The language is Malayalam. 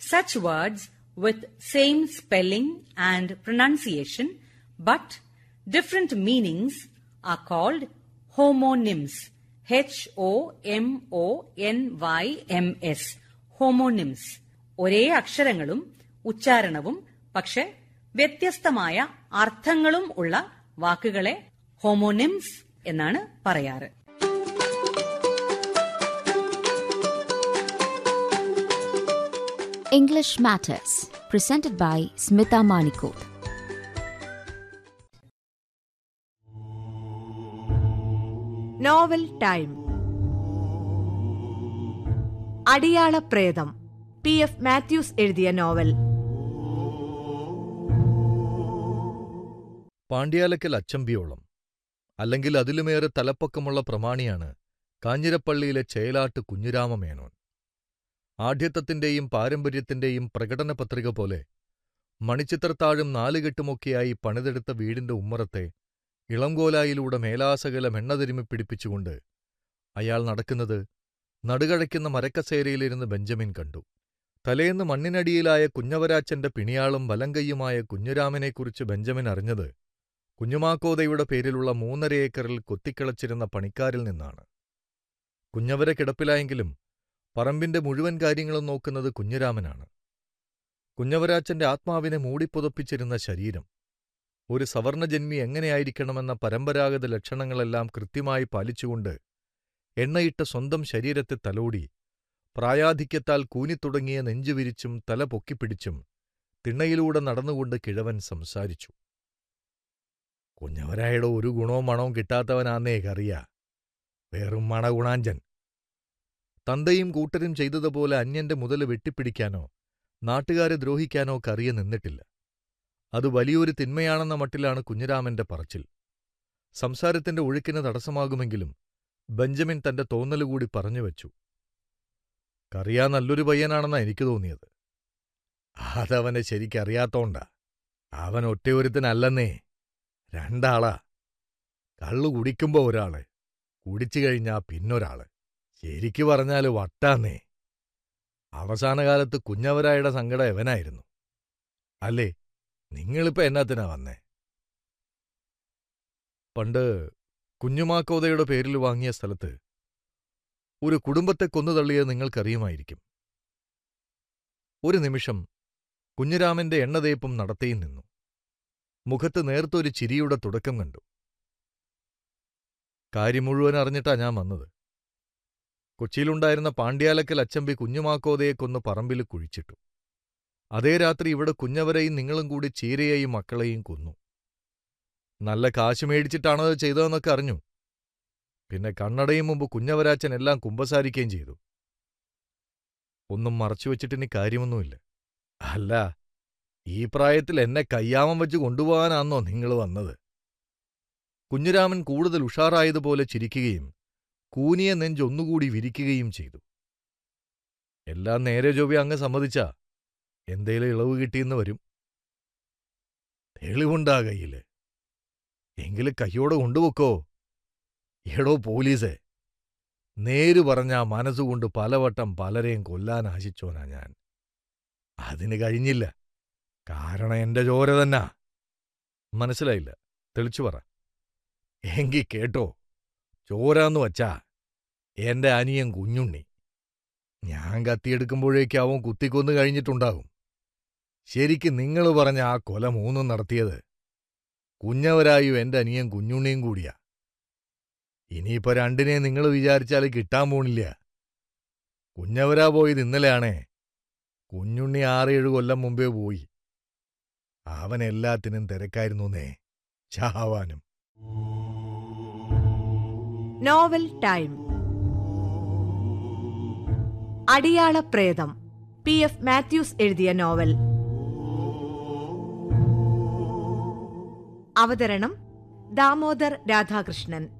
such words with same spelling and pronunciation but different meanings are called homonyms. H O M O N Y M S. Homonyms. ഒരേ അക്ഷരങ്ങളും ഉച്ചാരണവും പക്ഷെ വ്യത്യസ്തമായ അർത്ഥങ്ങളും ഉള്ള വാക്കുകളെ ഹോമോനിംസ് എന്നാണ് പറയാറ് English Matters, presented by Smita Manikot. Novel time അടിയാള പ്രേതം പി എഫ് മാത്യൂസ് എഴുതിയ നോവൽ പാണ്ഡ്യാലക്കൽ അച്ചമ്പിയോളം അല്ലെങ്കിൽ അതിലുമേറെ തലപ്പൊക്കമുള്ള പ്രമാണിയാണ് കാഞ്ഞിരപ്പള്ളിയിലെ ചേലാട്ട് കുഞ്ഞിരാമ മേനോൻ ആഢ്യത്വത്തിന്റെയും പാരമ്പര്യത്തിന്റെയും പ്രകടന പത്രിക പോലെ മണിച്ചിത്രത്താഴും നാലുകെട്ടുമൊക്കെയായി പണിതെടുത്ത വീടിന്റെ ഉമ്മറത്തെ ഇളംകോലായിലൂടെ മേലാസകലം എണ്ണ തിരുമ്മി പിടിപ്പിച്ചുകൊണ്ട് അയാൾ നടക്കുന്നത് നടുകഴയ്ക്കുന്ന മരക്കസേരയിലിരുന്ന് ബെഞ്ചമിൻ കണ്ടു തലേന്ന് മണ്ണിനടിയിലായ കുഞ്ഞവരാച്ചന്റെ പിണിയാളും വലങ്കയ്യുമായ കുഞ്ഞുരാമനെക്കുറിച്ച് ബെഞ്ചമിൻ അറിഞ്ഞത് കുഞ്ഞുമാക്കോതയുടെ പേരിലുള്ള മൂന്നര ഏക്കറിൽ കൊത്തിക്കിളച്ചിരുന്ന പണിക്കാരിൽ നിന്നാണ് കുഞ്ഞവര കിടപ്പിലായെങ്കിലും പറമ്പിന്റെ മുഴുവൻ കാര്യങ്ങളും നോക്കുന്നത് കുഞ്ഞുരാമനാണ് കുഞ്ഞവരാച്ചന്റെ ആത്മാവിനെ മൂടിപ്പുതപ്പിച്ചിരുന്ന ശരീരം ഒരു സവർണജന്മി എങ്ങനെയായിരിക്കണമെന്ന പരമ്പരാഗത ലക്ഷണങ്ങളെല്ലാം കൃത്യമായി പാലിച്ചുകൊണ്ട് എണ്ണയിട്ട സ്വന്തം ശരീരത്തെ തലോടി പ്രായാധിക്യത്താൽ കൂനിത്തുടങ്ങിയ നെഞ്ചുവിരിച്ചും തല പൊക്കിപ്പിടിച്ചും തിണ്ണയിലൂടെ നടന്നുകൊണ്ട് കിഴവൻ സംസാരിച്ചു കുഞ്ഞവരായുടെ ഒരു ഗുണവും മണവും കിട്ടാത്തവനാന്നേ കറിയ വെറും മണഗുണാഞ്ചൻ തന്തയും കൂട്ടരും ചെയ്തതുപോലെ അന്യന്റെ മുതല് വെട്ടിപ്പിടിക്കാനോ നാട്ടുകാരെ ദ്രോഹിക്കാനോ കറിയ നിന്നിട്ടില്ല അത് വലിയൊരു തിന്മയാണെന്ന മട്ടിലാണ് കുഞ്ഞിരാമന്റെ പറച്ചിൽ സംസാരത്തിന്റെ ഒഴുക്കിന് തടസ്സമാകുമെങ്കിലും ബെഞ്ചമിൻ തന്റെ തോന്നലുകൂടി പറഞ്ഞുവച്ചു കറിയാ നല്ലൊരു പയ്യനാണെന്നാ എനിക്ക് തോന്നിയത് അതവനെ ശരിക്കറിയാത്തോണ്ടാ അവൻ ഒറ്റയൊരുത്തനല്ലെന്നേ രണ്ടാളാ കള്ളു കുടിക്കുമ്പോ ഒരാള് കുടിച്ചു കഴിഞ്ഞാ പിന്നൊരാള് ശരിക്കു പറഞ്ഞാല് വട്ടാന്നേ അവസാനകാലത്ത് കുഞ്ഞവരായുടെ സങ്കടം എവനായിരുന്നു അല്ലേ നിങ്ങളിപ്പോ എന്നാത്തിനാ വന്നേ പണ്ട് കുഞ്ഞുമാക്കോതയുടെ പേരിൽ വാങ്ങിയ സ്ഥലത്ത് ഒരു കുടുംബത്തെ കൊന്നുതള്ളിയത് നിങ്ങൾക്കറിയുമായിരിക്കും ഒരു നിമിഷം കുഞ്ഞുരാമന്റെ എണ്ണതേപ്പും നടത്തിയും നിന്നു മുഖത്ത് നേർത്തൊരു ചിരിയുടെ തുടക്കം കണ്ടു കാര്യം മുഴുവൻ അറിഞ്ഞിട്ടാ ഞാൻ വന്നത് കൊച്ചിയിലുണ്ടായിരുന്ന പാണ്ഡ്യാലക്കൽ അച്ചമ്പി കുഞ്ഞുമാക്കോതയെ കൊന്ന് പറമ്പിൽ കുഴിച്ചിട്ടു അതേ രാത്രി ഇവിടെ കുഞ്ഞവരെയും നിങ്ങളും കൂടി ചീരയെയും മക്കളെയും കൊന്നു നല്ല കാശ് മേടിച്ചിട്ടാണത് ചെയ്തതെന്നൊക്കെ അറിഞ്ഞു പിന്നെ കണ്ണടയും മുമ്പ് കുഞ്ഞവരാച്ചൻ എല്ലാം കുമ്പസാരിക്കുകയും ചെയ്തു ഒന്നും മറച്ചുവെച്ചിട്ടിനി കാര്യമൊന്നുമില്ല അല്ല ഈ പ്രായത്തിൽ എന്നെ കയ്യാമം വെച്ച് കൊണ്ടുപോകാനാന്നോ നിങ്ങൾ വന്നത് കുഞ്ഞുരാമൻ കൂടുതൽ ഉഷാറായതുപോലെ ചിരിക്കുകയും കൂനിയ നെഞ്ചൊന്നുകൂടി വിരിക്കുകയും ചെയ്തു എല്ലാം നേരെ ജോബി അങ്ങ് സമ്മതിച്ചാ എന്തേലും ഇളവ് കിട്ടിയെന്ന് വരും തെളിവുണ്ടാ കയ്യില് എങ്കിലും കയ്യോടെ കൊണ്ടുവെക്കോ എടോ പോലീസേ നേരു പറഞ്ഞാ മനസ്സുകൊണ്ട് പലവട്ടം പലരെയും കൊല്ലാൻ ആശിച്ചോനാ ഞാൻ അതിന് കഴിഞ്ഞില്ല കാരണം എന്റെ ചോര തന്നാ മനസ്സിലായില്ല തെളിച്ചു പറ എങ്കി കേട്ടോ ചോരാന്ന് വച്ചാ എന്റെ അനിയൻ കുഞ്ഞുണ്ണി ഞാൻ കത്തിയെടുക്കുമ്പോഴേക്കും അവൻ കുത്തിക്കൊന്നു കഴിഞ്ഞിട്ടുണ്ടാകും ശരിക്കും നിങ്ങൾ പറഞ്ഞ ആ കൊല മൂന്നും നടത്തിയത് കുഞ്ഞവരായും എന്റെ അനിയൻ കുഞ്ഞുണ്ണിയും കൂടിയാ ഇനിയിപ്പോ രണ്ടിനെ നിങ്ങൾ വിചാരിച്ചാൽ കിട്ടാൻ പോണില്ല കുഞ്ഞവരാ പോയത് ഇന്നലെയാണേ കുഞ്ഞുണ്ണി ആറേഴ് കൊല്ലം മുമ്പേ പോയി അവൻ എല്ലാത്തിനും തിരക്കായിരുന്നേ ചാവാനും നോവൽ ടൈം അടിയാള പ്രേതം പി എഫ് മാത്യൂസ് എഴുതിയ നോവൽ അവതരണം ദാമോദർ രാധാകൃഷ്ണൻ